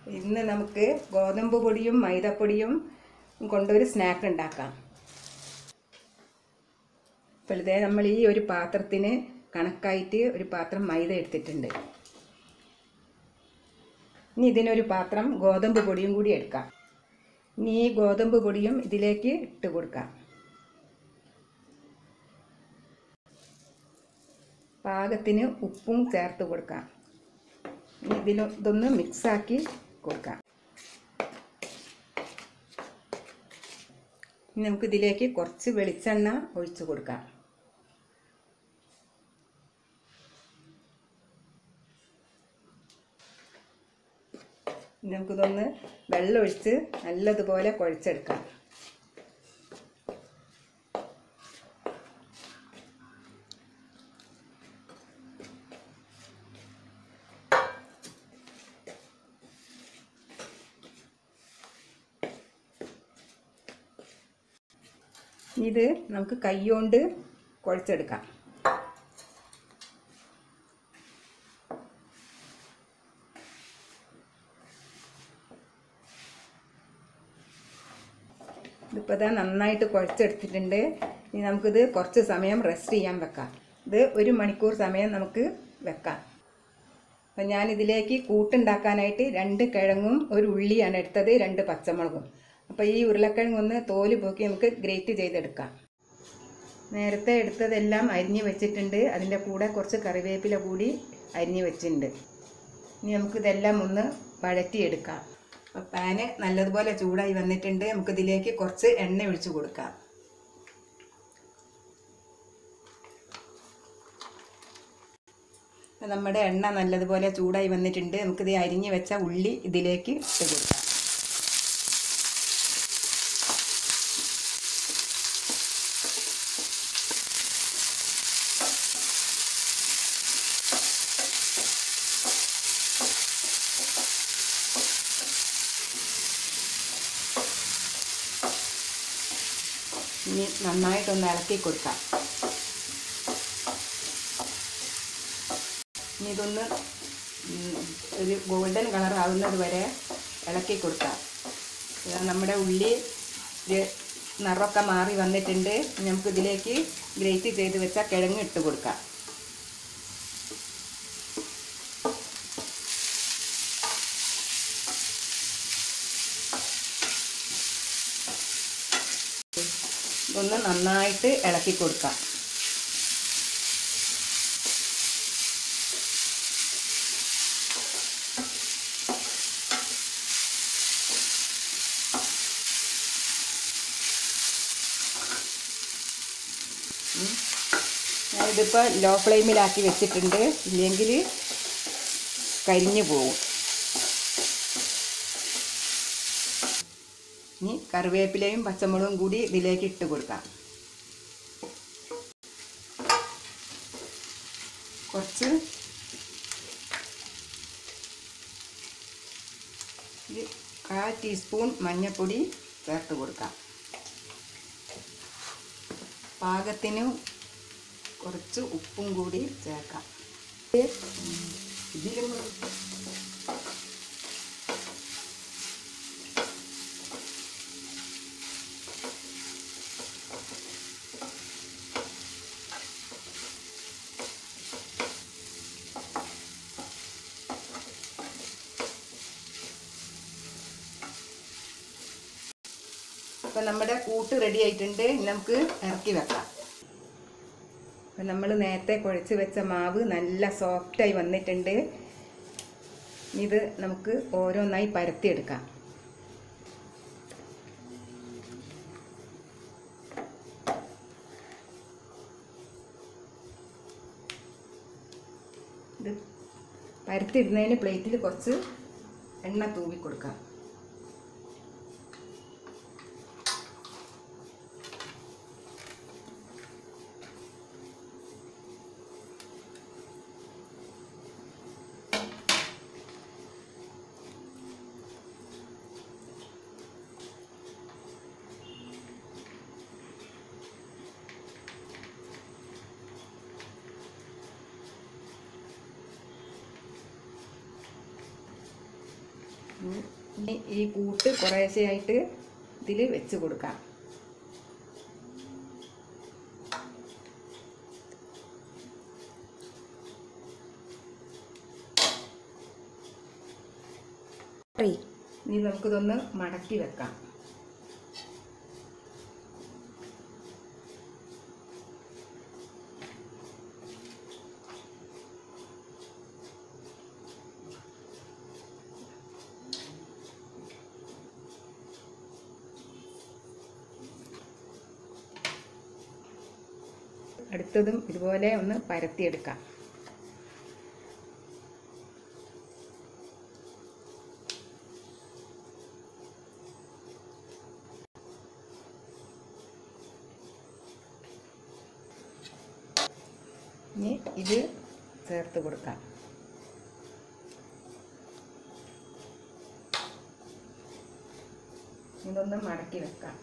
ഇന്ന് നമുക്ക് ഗോതമ്പ് പൊടിയും മൈദപ്പൊടിയും കൊണ്ടൊരു സ്നാക്ക് ഉണ്ടാക്കാം ഇപ്പോൾ ഇതേ നമ്മൾ ഈ ഒരു പാത്രത്തിന് കണക്കായിട്ട് ഒരു പാത്രം മൈദ എടുത്തിട്ടുണ്ട് ഇനി ഇതിനൊരു പാത്രം ഗോതമ്പ് പൊടിയും കൂടി എടുക്കാം ഇനി ഈ ഗോതമ്പ് പൊടിയും ഇതിലേക്ക് ഇട്ട് കൊടുക്കാം പാകത്തിന് ഉപ്പും ചേർത്ത് കൊടുക്കാം ഇനി ഇതിൽ ഇതൊന്ന് മിക്സാക്കി കൊടുക്കാം ഇനി നമുക്ക് ഇതിലേക്ക് കുറച്ച് വെളിച്ചെണ്ണ ഒഴിച്ച് കൊടുക്കാം ഇനി നമുക്കിതൊന്ന് വെള്ളം ഒഴിച്ച് നല്ലതുപോലെ കുഴച്ചെടുക്കാം ഇത് നമുക്ക് കൈകൊണ്ട് കുഴച്ചെടുക്കാം ഇതിപ്പോൾ ഇതാ നന്നായിട്ട് കുഴച്ചെടുത്തിട്ടുണ്ട് ഇനി നമുക്കിത് കുറച്ച് സമയം റെസ്റ്റ് ചെയ്യാൻ വെക്കാം ഇത് ഒരു മണിക്കൂർ സമയം നമുക്ക് വെക്കാം അപ്പം ഞാനിതിലേക്ക് കൂട്ടുണ്ടാക്കാനായിട്ട് രണ്ട് കിഴങ്ങും ഒരു ഉള്ളിയാണ് എടുത്തത് രണ്ട് പച്ചമുളകും അപ്പോൾ ഈ ഉരുളക്കിഴങ്ങ് ഒന്ന് തോല് പോക്കി നമുക്ക് ഗ്രേറ്റ് ചെയ്തെടുക്കാം നേരത്തെ എടുത്തതെല്ലാം അരിഞ്ഞ് വെച്ചിട്ടുണ്ട് അതിൻ്റെ കൂടെ കുറച്ച് കറിവേപ്പില കൂടി അരിഞ്ഞ് വെച്ചിട്ടുണ്ട് ഇനി നമുക്കിതെല്ലാം ഒന്ന് വഴറ്റിയെടുക്കാം അപ്പോൾ പാന് നല്ലതുപോലെ ചൂടായി വന്നിട്ടുണ്ട് നമുക്കിതിലേക്ക് കുറച്ച് എണ്ണ ഒഴിച്ച് കൊടുക്കാം നമ്മുടെ എണ്ണ നല്ലതുപോലെ ചൂടായി വന്നിട്ടുണ്ട് നമുക്കിത് അരിഞ്ഞ് വെച്ച ഉള്ളി ഇതിലേക്ക് ഇട്ട് കൊടുക്കാം ഇനി നന്നായിട്ടൊന്ന് ഇളക്കി കൊടുക്കാം ഇനി ഇതൊന്ന് ഉം, ഒരു ഗോൾഡൻ കളർ ആവുന്നത് വരെ ഇളക്കി കൊടുക്കാം ഇതാ നമ്മുടെ ഉള്ളി ഒരു നിറമൊക്കെ മാറി വന്നിട്ടുണ്ട് ഇനി നമുക്ക് ഇതിലേക്ക് ഗ്രേറ്റ് ചെയ്ത് വെച്ച കിഴങ്ങ് ഇട്ട് കൊടുക്കാം ഇതൊന്ന് നന്നായിട്ട് ഇളക്കി കൊടുക്കാം ഞാനിതിപ്പോൾ ലോ ഫ്ലെയിമിലാക്കി വെച്ചിട്ടുണ്ട് ഇല്ലെങ്കിൽ കരിഞ്ഞു പോകും ഇനി കറിവേപ്പിലയും പച്ചമുളകും കൂടി ഇതിലേക്ക് ഇട്ട് കൊടുക്കാം കുറച്ച് ഒരു കാൽ ടീസ്പൂൺ മഞ്ഞൾപ്പൊടി ചേർത്ത് കൊടുക്കാം പാകത്തിന് കുറച്ച് ഉപ്പും കൂടി ചേർക്കാം ഇതിലും അപ്പം നമ്മുടെ കൂട്ട് റെഡി ആയിട്ടുണ്ട് ഇനി നമുക്ക് ഇറക്കി വെക്കാം അപ്പം നമ്മൾ നേരത്തെ കുഴച്ച് വെച്ച മാവ് നല്ല സോഫ്റ്റായി വന്നിട്ടുണ്ട് ഇനി ഇത് നമുക്ക് ഓരോന്നായി പരത്തിയെടുക്കാം ഇത് പരത്തിയിടുന്നതിന് പ്ലേറ്റിൽ കുറച്ച് എണ്ണ തൂവി കൊടുക്കാം ഇനി ഈ കൂട്ട് കുറേശ്ശെയായിട്ട് ഇതിൽ വെച്ച് കൊടുക്കാം ഇനി നമുക്കിതൊന്ന് മടക്കി വെക്കാം അടുത്തതും ഇതുപോലെ ഒന്ന് പരത്തിയെടുക്കാം ഇനി ഇത് ചേർത്ത് കൊടുക്കാം ഇതൊന്ന് മടക്കി വെക്കാം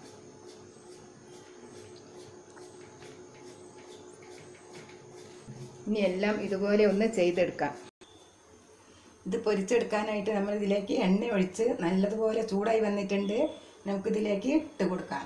ഇനി എല്ലാം ഇതുപോലെ ഒന്ന് ചെയ്തെടുക്കാം ഇത് പൊരിച്ചെടുക്കാനായിട്ട് നമ്മൾ ഇതിലേക്ക് എണ്ണ ഒഴിച്ച് നല്ലതുപോലെ ചൂടായി വന്നിട്ടുണ്ട് നമുക്കിതിലേക്ക് ഇട്ട് കൊടുക്കാം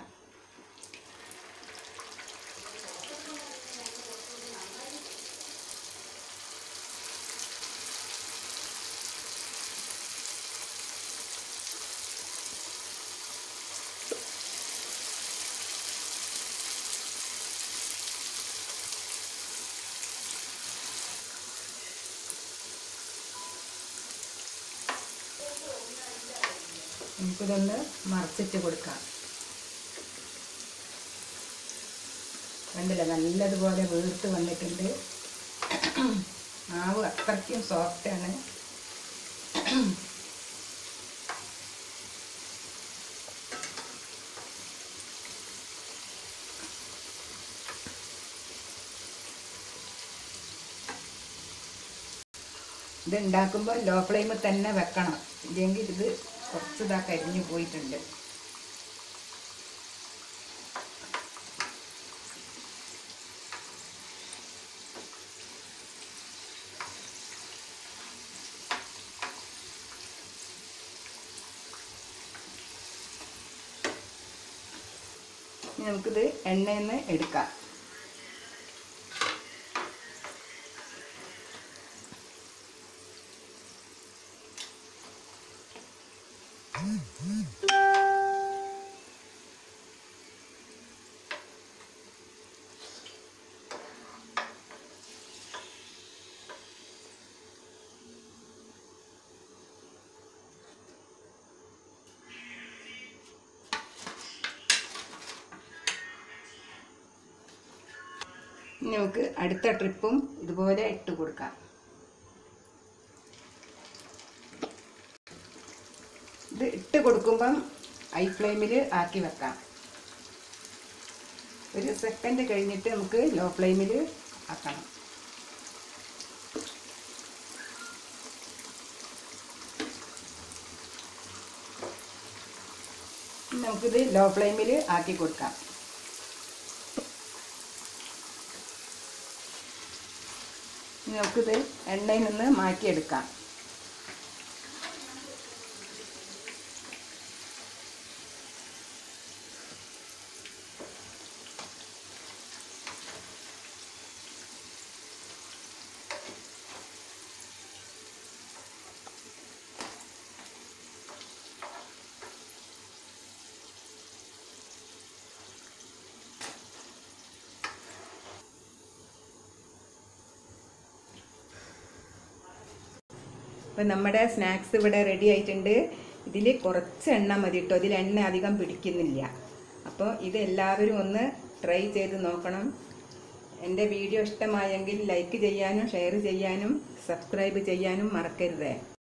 നമുക്കിതൊന്ന് മറച്ചിട്ട് കൊടുക്കാം കണ്ടില്ല നല്ലതുപോലെ വീർത്ത് വന്നിട്ടുണ്ട് മാവ് അത്രയ്ക്കും സോഫ്റ്റാണ് ഇത് ഉണ്ടാക്കുമ്പോൾ ലോ ഫ്ലെയിമിൽ തന്നെ വെക്കണം ഇല്ലെങ്കിൽ ഇത് കുറച്ച് ഇതാ കരിഞ്ഞു പോയിട്ടുണ്ട് ഇനി നമുക്കിത് എണ്ണയിൽ നിന്ന് എടുക്കാം ഇനി നമുക്ക് അടുത്ത ട്രിപ്പും ഇതുപോലെ ഇട്ട് കൊടുക്കാം ഇത് ഇട്ട് കൊടുക്കുമ്പം ഹൈ ഫ്ലെയിമിൽ ആക്കി വെക്കാം ഒരു സെക്കൻഡ് കഴിഞ്ഞിട്ട് നമുക്ക് ലോ ഫ്ലെയിമിൽ ആക്കണം ഇനി നമുക്കിത് ലോ ഫ്ലെയിമിൽ ആക്കി കൊടുക്കാം ഇനി നമുക്കിത് എണ്ണയിൽ നിന്ന് മാറ്റിയെടുക്കാം അപ്പം നമ്മുടെ സ്നാക്സ് ഇവിടെ റെഡി ആയിട്ടുണ്ട് ഇതിൽ കുറച്ച് എണ്ണ മതി കേട്ടോ ഇതിൽ എണ്ണ അധികം പിടിക്കുന്നില്ല അപ്പോൾ ഇത് എല്ലാവരും ഒന്ന് ട്രൈ ചെയ്ത് നോക്കണം എൻ്റെ വീഡിയോ ഇഷ്ടമായെങ്കിൽ ലൈക്ക് ചെയ്യാനും ഷെയർ ചെയ്യാനും സബ്സ്ക്രൈബ് ചെയ്യാനും മറക്കരുതേ